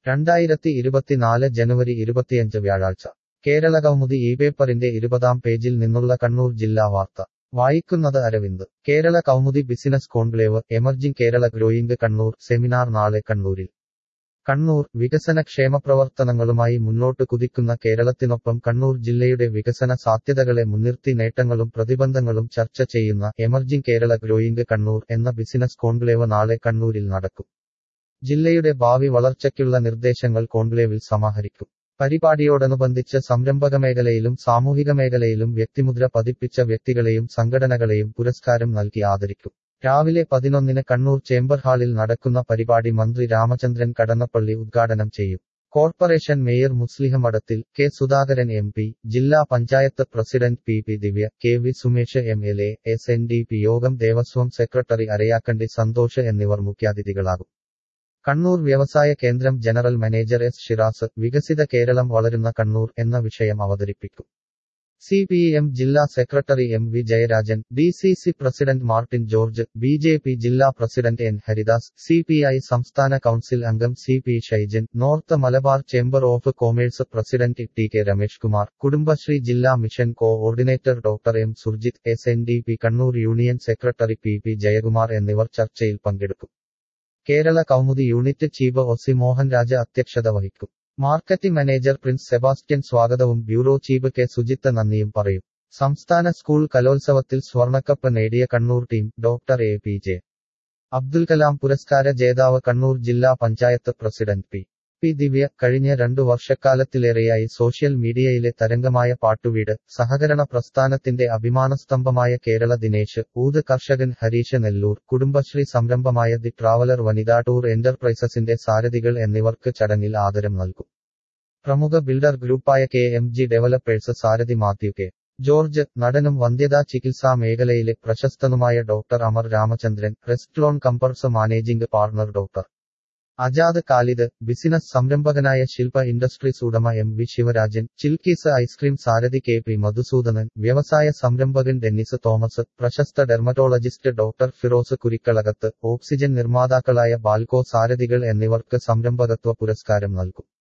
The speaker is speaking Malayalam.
രണ്ടായിരത്തി ഇരുപത്തിനാല് ജനുവരി ഇരുപത്തിയഞ്ച് വ്യാഴാഴ്ച കേരളകൗമുദി ഈ പേപ്പറിന്റെ ഇരുപതാം പേജിൽ നിന്നുള്ള കണ്ണൂർ ജില്ലാ വാർത്ത വായിക്കുന്നത് Aravind Kerala Kaumudi business conclave emerging Kerala growing Kannur seminar നാളെ കണ്ണൂരിൽ കണ്ണൂർ വികസന ക്ഷേമപ്രവർത്തനങ്ങളുമായി മുന്നോട്ട് കുതിക്കുന്ന കേരളത്തിനൊപ്പം കണ്ണൂർ ജില്ലയുടെ വികസന സാധ്യതകളെ മുൻനിർത്തി നേട്ടങ്ങളും പ്രതിബന്ധങ്ങളും ചർച്ച ചെയ്യുന്ന എമർജിംഗ് കേരള ഗ്രോയിംഗ് കണ്ണൂർ എന്ന ബിസിനസ് കോൺക്ലേവ് നാളെ കണ്ണൂരിൽ നടക്കും ജില്ലയുടെ ഭാവി വളർച്ചയ്ക്കുള്ള നിർദ്ദേശങ്ങൾ കോൺക്ലേവിൽ സമാഹരിക്കും പരിപാടിയോടനുബന്ധിച്ച് സംരംഭക മേഖലയിലും സാമൂഹിക മേഖലയിലും വ്യക്തിമുദ്ര പതിപ്പിച്ച വ്യക്തികളെയും സംഘടനകളെയും പുരസ്കാരം നൽകി ആദരിക്കും രാവിലെ പതിനൊന്നിന് കണ്ണൂർ ചേംബർ ഹാളിൽ നടക്കുന്ന പരിപാടി മന്ത്രി രാമചന്ദ്രൻ കടന്നപ്പള്ളി ഉദ്ഘാടനം ചെയ്യും കോർപ്പറേഷൻ മേയർ മുസ്ലിഹ മഠത്തിൽ കെ സുധാകരൻ എം പി ജില്ലാ panchayat president P P Divya K V Sumesh M L A S N D P യോഗം ദേവസ്വം സെക്രട്ടറി അരയാക്കണ്ടി സന്തോഷ് എന്നിവർ മുഖ്യാതിഥികളാകും കണ്ണൂർ വ്യവസായ കേന്ദ്രം ജനറൽ മാനേജർ എസ് ഷിറാസ് വികസിത കേരളം വളരുന്ന കണ്ണൂർ എന്ന വിഷയം അവതരിപ്പിക്കും സി പി എം ജില്ലാ secretary M V Jayarajan D C C president Martin George B J P ജില്ലാ president N Haridas C P I സംസ്ഥാന കൌൺസിൽ അംഗം C P Shaijan north Malabar chamber of commerce president T K Ramesh Kumar Kudumbashree ജില്ലാ mission coordinator doctor M Surjith S N D P Kannur union secretary P P Jayakumar എന്നിവർ ചർച്ചയിൽ പങ്കെടുക്കും Kerala Kaumudi unit chief O C Mohan രാജ അധ്യക്ഷത വഹിക്കും മാർക്കറ്റിംഗ് മാനേജർ പ്രിൻസ് സെബാസ്റ്റ്യൻ സ്വാഗതവും ബ്യൂറോ ചീഫ് കെ സുജിത്ത് നന്ദിയും പറയും സംസ്ഥാന സ്കൂൾ കലോത്സവത്തിൽ സ്വർണക്കപ്പ് നേടിയ Kannur team doctor A P J Abdul Kalam പുരസ്കാര ജേതാവ് കണ്ണൂർ ജില്ലാ panchayat president P P Divya കഴിഞ്ഞ രണ്ടു വർഷക്കാലത്തിലേറെയായി സോഷ്യൽ മീഡിയയിലെ തരംഗമായ പാട്ടുവീട് സഹകരണ പ്രസ്ഥാനത്തിന്റെ അഭിമാനസ്തംഭമായ കേരള ദിനേശ് ഊത് കർഷകൻ ഹരീഷ് നെല്ലൂർ കുടുംബശ്രീ സംരംഭമായ ദി ട്രാവലർ വനിതാ ടൂർ എന്റർപ്രൈസസിന്റെ സാരഥികൾ എന്നിവർക്ക് ചടങ്ങിൽ ആദരം നൽകും പ്രമുഖ ബിൽഡർ ഗ്രൂപ്പായ കെ എം ജി ഡെവലപ്പേഴ്സ് സാരഥി മാത്യു കെ ജോർജ് നടനും വന്ധ്യതാ ചികിത്സാ മേഖലയിലെ പ്രശസ്തനുമായ ഡോക്ടർ അമർ രാമചന്ദ്രൻ റെസ്റ്റ്ലോൺ കമ്പർസ് managing partner doctor Ajad Khalid business സംരംഭകനായ ശില്പ ഇൻഡസ്ട്രീസ് ഉടമ എം വി ശിവരാജൻ ചിൽക്കീസ് ഐസ്ക്രീം സാരഥി കെ പി മധുസൂദനൻ വ്യവസായ സംരംഭകൻ ഡെന്നിസ് തോമസ് പ്രശസ്ത dermatologist doctor Firoz Kurikkalakath oxygen നിർമ്മാതാക്കളായ ബാൽക്കോ സാരഥികൾ എന്നിവർക്ക് സംരംഭകത്വ പുരസ്കാരം നൽകും